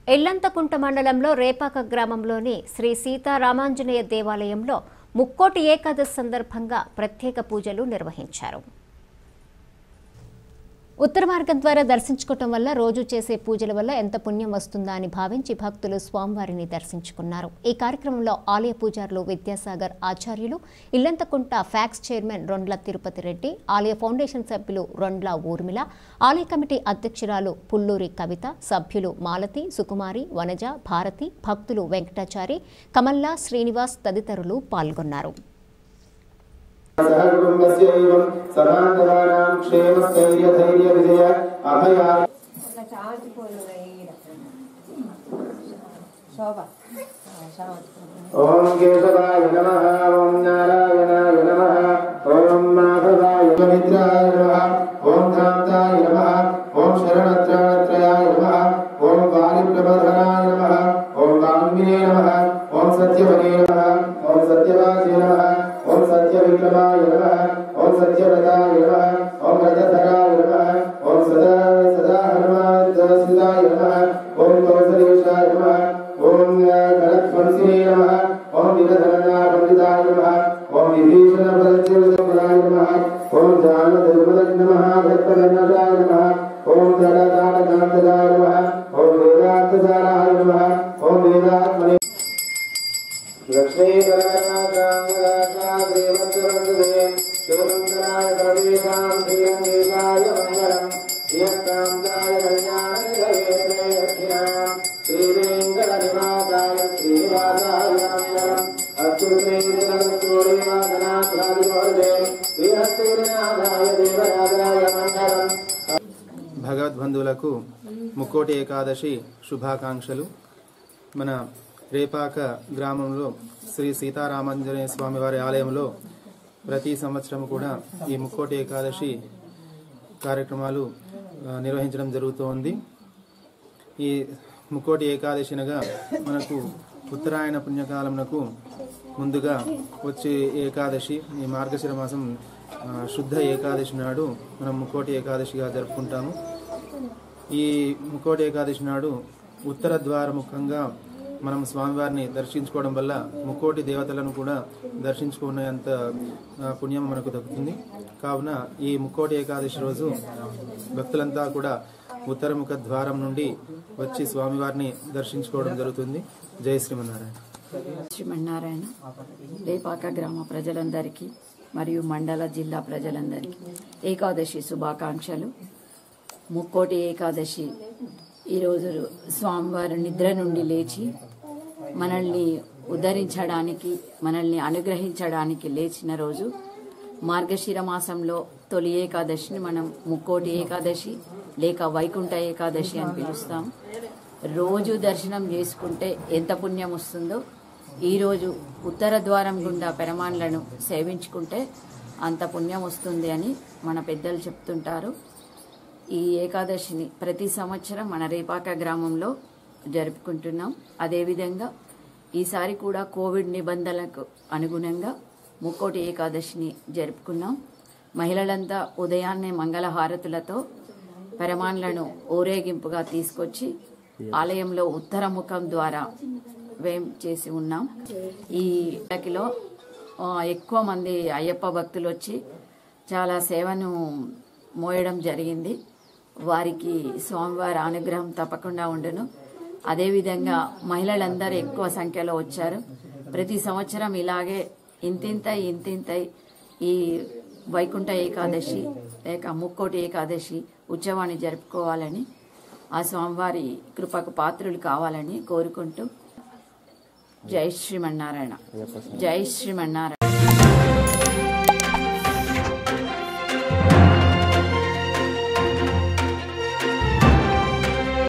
ఎల్లంతకుంట మండలంలో రేపాక గ్రామంలోని శ్రీ సీతారామాంజనేయ దేవాలయంలో ముక్కోటి ఏకాదశి సందర్భంగా ప్రత్యేక పూజలు నిర్వహించారు ఉత్తర మార్గం ద్వారా దర్శించుకోవటం వల్ల రోజు చేసే పూజల వల్ల ఎంత పుణ్యం వస్తుందా అని భావించి భక్తులు స్వామివారిని దర్శించుకున్నారు ఈ కార్యక్రమంలో ఆలయ పూజారులు విద్యాసాగర్ ఆచార్యులు ఇల్లంతకుంట ఫ్యాక్స్ చైర్మన్ రొండ్ల తిరుపతి రెడ్డి ఆలయ ఫౌండేషన్ సభ్యులు రొండ్ల ఊర్మిళ ఆలయ కమిటీ అధ్యక్షురాలు పుల్లూరి కవిత సభ్యులు మాలతి సుకుమారి వనజ భారతి భక్తులు వెంకటాచారి కమల్లా శ్రీనివాస్ తదితరులు పాల్గొన్నారు सह कुटुम्बस्यैवं समान्तराणां क्षेमस्थैर्यधैर्यविजय अभया ఇట్లా చాచిపోయింది ఈడ శోభ చాచిపోయింది ॐ केशवाय नमः ॐ नारायणाय नमः ॐ माधवाय मित्राय नमः ॐ कान्ताय नमः ॐ शरणत्राणत्रयाय नमः ॐ वालिप्रबधनाय नमः ॐ वाङ्मिने नमः ॐ सत्यवने नमः ॐ सत्यवासे नमः ॐ सत्यविक्रमाय नमः ॐ सत्यव्रताय नमः ॐ व्रतधराय नमः ॐ सदा सदा हनुमानदासिताय नमः ॐ कौसलेशाय नमः ॐ कनत्वंसिने नमः ॐ विरधरना पण्डिताय नमः ॐ विभीषणपदच्युतपदाय नमः ॐ जानधर्मलग्नमः धर्मगणनाय नमः ॐ धरदानकान्तकाय नमः ॐ वेदान्तसाराय नमः ॐ वेदात्मने लक्ष्मीकरकराकाङ्गराकादेवत्ववन्दने शिवमङ्गलाय सर्वेषां श्रीरङ्गेशाय मङ्गलम् श्रियकान्ताय कल्याणनिधये दक्षिणाम् श्रीवेङ्कटनिवासाय श्रीनिवासाय मङ्गलम् अस्तु श्रीनिवासनाथादिवर्गे श्रीहस्तिनाथाय देवराजाय मङ्गलम् భగవద్బంధువులకు ముక్కోటి ఏకాదశి శుభాకాంక్షలు మన రేపాక గ్రామంలో శ్రీ సీతారామాంజనేయ స్వామి వారి ఆలయంలో ప్రతి సంవత్సరం కూడా ఈ ముక్కోటి ఏకాదశి కార్యక్రమాలు ఆ, నిర్వహించడం జరుగుతోంది ఈ ముక్కోటి ఏకాదశినగా మనకు ఉత్తరాయణ పుణ్యకాలమునకు ముందుగా వచ్చే ఏకాదశి ఈ మార్గశిర మాసం ఆ, శుద్ధ ఏకాదశి నాడు మనం ముక్కోటి ఏకాదశిగా జరుపుకుంటాము ఈ ముక్కోటి ఏకాదశి నాడు ఉత్తర ద్వార ముఖంగా మనం స్వామివారిని దర్శించుకోవడం వల్ల ముక్కోటి దేవతలను కూడా దర్శించుకునేంత ఆ, పుణ్యం మనకు దక్కుతుంది కావున ఈ ముక్కోటి ఏకాదశి రోజు భక్తులంతా కూడా ఉత్తరముఖ ద్వారం నుండి వచ్చి స్వామివారిని దర్శించుకోవడం జరుగుతుంది జై శ్రీమన్నారాయణ శ్రీమన్నారాయణ రేపాక గ్రామ ప్రజలందరికీ మరియు మండల జిల్లా ప్రజలందరికీ ఏకాదశి శుభాకాంక్షలు ముక్కోటి ఏకాదశి ఈరోజు స్వామివారు నిద్ర నుండి లేచి మనల్ని ఉద్ధరించడానికి మనల్ని అనుగ్రహించడానికి లేచిన రోజు మార్గశిర మాసంలో తొలి ఏకాదశిని మనం ముక్కోటి ఏకాదశి లేక వైకుంఠ ఏకాదశి అని పిలుస్తాం రోజు దర్శనం చేసుకుంటే ఎంత పుణ్యం వస్తుందో ఈరోజు ఉత్తర ద్వారం గుండా పెరమాన్లను సేవించుకుంటే అంత పుణ్యం వస్తుంది అని మన పెద్దలు చెప్తుంటారు ఈ ఏకాదశిని ప్రతి సంవత్సరం మన రేపాక గ్రామంలో జరుపుకుంటున్నాం అదేవిధంగా ఈసారి కూడా కోవిడ్ నిబంధనలకు అనుగుణంగా ముక్కోటి ఏకాదశిని జరుపుకున్నాం మహిళలంతా ఉదయాన్నే మంగళహారతులతో పరమాన్లను ఊరేగింపుగా తీసుకొచ్చి ఆలయంలో ఉత్తర ముఖం ద్వారా వేం చేసి ఉన్నాం ఈ ఇళ్ళకిలో ఆ, ఎక్కువ మంది అయ్యప్ప భక్తులు వచ్చి చాలా సేవను మోయడం జరిగింది వారికి స్వామివారి అనుగ్రహం తప్పకుండా ఉండును అదేవిధంగా మహిళలందరూ ఎక్కువ సంఖ్యలో వచ్చారు ప్రతి సంవత్సరం ఇలాగే ఇంతింతై ఇంతింతై ఈ వైకుంఠ ఏకాదశి లేక ముక్కోటి ఏకాదశి ఉత్సవాన్ని జరుపుకోవాలని ఆ స్వామివారి కృపకు పాత్రులు కావాలని కోరుకుంటూ జై శ్రీమన్నారాయణ జై శ్రీమన్నారాయణ